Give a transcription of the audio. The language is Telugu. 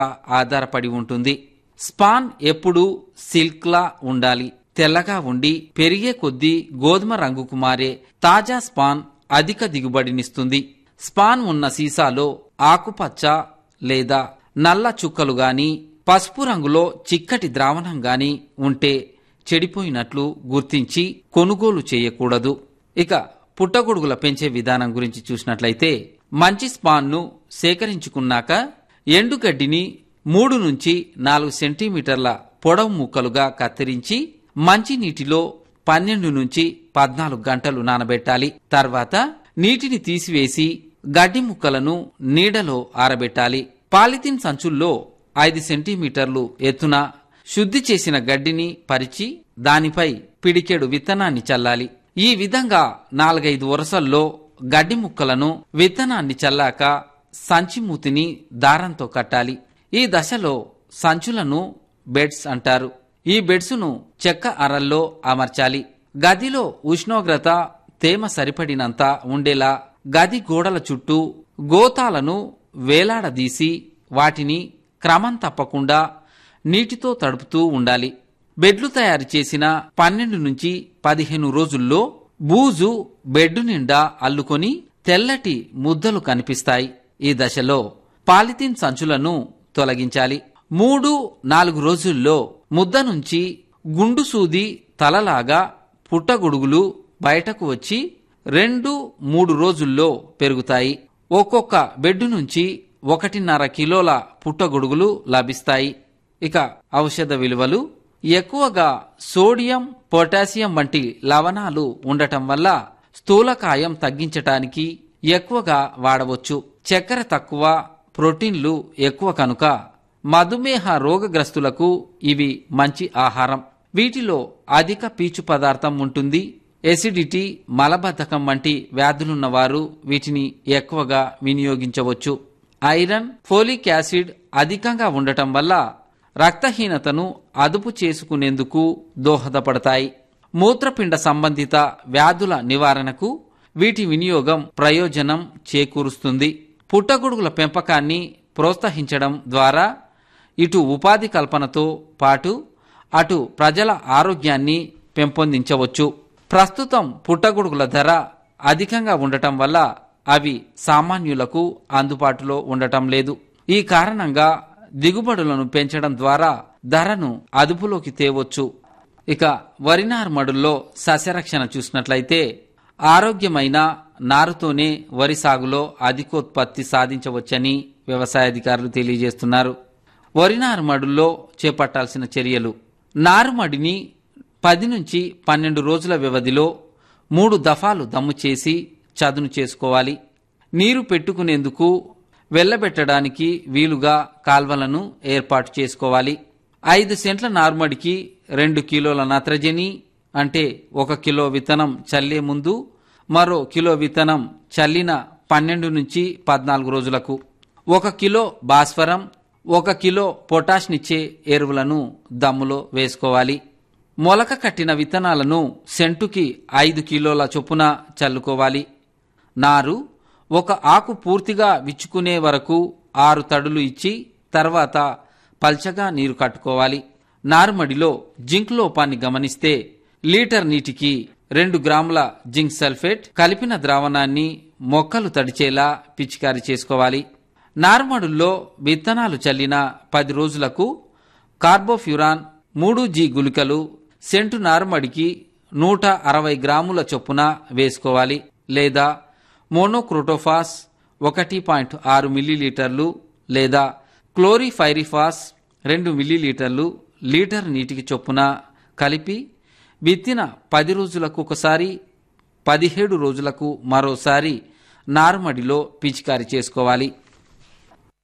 ఆధారపడి ఉంటుంది స్పాన్ ఎప్పుడూ సిల్క్లా ఉండాలి తెల్లగా ఉండి పెరిగే కొద్దీ గోధుమ రంగుకు మారే తాజా స్పాన్ అధిక దిగుబడినిస్తుంది స్పాన్ ఉన్న సీసాలో ఆకుపచ్చ లేదా నల్ల చుక్కలు గాని పసుపు రంగులో చిక్కటి ద్రావణం గాని ఉంటే చెడిపోయినట్లు గుర్తించి కొనుగోలు చేయకూడదు ఇక పుట్టగొడుగుల పెంచే విధానం గురించి చూసినట్లయితే మంచి స్పాన్ను సేకరించుకున్నాక ఎండుగడ్డిని మూడు నుంచి నాలుగు సెంటీమీటర్ల పొడవు ముక్కలుగా కత్తిరించి మంచి నీటిలో పన్నెండు నుంచి పద్నాలుగు గంటలు నానబెట్టాలి తర్వాత నీటిని తీసివేసి గడ్డి ముక్కలను నీడలో ఆరబెట్టాలి పాలిథిన్ సంచుల్లో ఐదు సెంటీమీటర్లు ఎత్తున శుద్ధి చేసిన గడ్డిని పరిచి దానిపై పిడికెడు విత్తనాన్ని చల్లాలి ఈ విధంగా నాలుగైదు వరుసల్లో గడ్డి ముక్కలను విత్తనాన్ని చల్లాక సంచి మూతిని దారంతో కట్టాలి ఈ దశలో సంచులను బెడ్స్ అంటారు ఈ బెడ్సును చెక్క అరల్లో అమర్చాలి గదిలో ఉష్ణోగ్రత తేమ సరిపడినంత ఉండేలా గది గోడల చుట్టూ గోతాలను వేలాడదీసి వాటిని క్రమం తప్పకుండా నీటితో తడుపుతూ ఉండాలి బెడ్లు తయారు చేసిన పన్నెండు నుంచి పదిహేను రోజుల్లో బూజు బెడ్డు నిండా అల్లుకొని తెల్లటి ముద్దలు కనిపిస్తాయి ఈ దశలో పాలిథిన్ సంచులను తొలగించాలి మూడు నాలుగు రోజుల్లో ముద్ద నుంచి గుండు సూది తలలాగా పుట్టగొడుగులు బయటకు వచ్చి రెండు మూడు రోజుల్లో పెరుగుతాయి ఒక్కొక్క బెడ్ నుంచి ఒకటిన్నర కిలోల పుట్టగొడుగులు లభిస్తాయి ఇక ఔషధ విలువలు ఎక్కువగా సోడియం పొటాషియం వంటి లవణాలు ఉండటం వల్ల స్థూలకాయం తగ్గించటానికి ఎక్కువగా వాడవచ్చు చక్కెర తక్కువ ప్రోటీన్లు ఎక్కువ కనుక మధుమేహ రోగగ్రస్తులకు ఇవి మంచి ఆహారం వీటిలో అధిక పీచు పదార్థం ఉంటుంది ఎసిడిటీ మలబద్ధకం వంటి వ్యాధులున్న వారు వీటిని ఎక్కువగా వినియోగించవచ్చు ఐరన్ ఫోలిక్ యాసిడ్ అధికంగా ఉండటం వల్ల రక్తహీనతను అదుపు చేసుకునేందుకు దోహదపడతాయి మూత్రపిండ సంబంధిత వ్యాధుల నివారణకు వీటి వినియోగం ప్రయోజనం చేకూరుస్తుంది పుట్టగొడుగుల పెంపకాన్ని ప్రోత్సహించడం ద్వారా ఇటు ఉపాధి కల్పనతో పాటు అటు ప్రజల ఆరోగ్యాన్ని పెంపొందించవచ్చు ప్రస్తుతం పుట్టగొడుగుల ధర అధికంగా ఉండటం వల్ల అవి సామాన్యులకు అందుబాటులో ఉండటం లేదు ఈ కారణంగా దిగుబడులను పెంచడం ద్వారా ధరను అదుపులోకి తేవచ్చు ఇక వరి నారుమడుల్లో సస్యరక్షణ చూసినట్లయితే ఆరోగ్యమైన నారుతోనే వరి సాగులో అధికోత్పత్తి సాధించవచ్చని వ్యవసాయాధికారులు తెలియజేస్తున్నారు వరి నారుమడుల్లో చేపట్టాల్సిన చర్యలు నారుమడిని పది నుంచి పన్నెండు రోజుల వ్యవధిలో మూడు దఫాలు దమ్ము చేసి చదును చేసుకోవాలి నీరు పెట్టుకునేందుకు వెళ్ళబెట్టడానికి వీలుగా కాల్వలను ఏర్పాటు చేసుకోవాలి ఐదు సెంట్ల నార్మడికి రెండు కిలోల నత్రజని అంటే ఒక కిలో విత్తనం చల్లే ముందు మరో కిలో విత్తనం చల్లిన పన్నెండు నుంచి పద్నాలుగు రోజులకు ఒక కిలో భాస్వరం ఒక కిలో పొటాష్నిచ్చే ఎరువులను దమ్ములో వేసుకోవాలి మొలక కట్టిన విత్తనాలను సెంటుకి ఐదు కిలోల చొప్పున చల్లుకోవాలి నారు ఒక ఆకు పూర్తిగా విచ్చుకునే వరకు ఆరు తడులు ఇచ్చి తర్వాత పల్చగా నీరు కట్టుకోవాలి నారుమడిలో జింక్ లోపాన్ని గమనిస్తే లీటర్ నీటికి రెండు గ్రాముల జింక్ సల్ఫేట్ కలిపిన ద్రావణాన్ని మొక్కలు తడిచేలా పిచికారీ చేసుకోవాలి నారుమడుల్లో విత్తనాలు చల్లిన పది రోజులకు కార్బోఫ్యూరాన్ మూడు జీ గుళికలు సెంటు నారుమడికి నూట అరవై గ్రాముల చొప్పున వేసుకోవాలి లేదా మోనోక్రోటోఫాస్ ఒకటి పాయింట్ ఆరు మిల్లీలీటర్లు లేదా క్లోరిఫైరిఫాస్ రెండు మిల్లీలీటర్లు లీటర్ నీటికి చొప్పున కలిపి విత్తిన పది రోజులకు ఒకసారి పదిహేడు రోజులకు మరోసారి నారుమడిలో పిచికారీ చేసుకోవాలి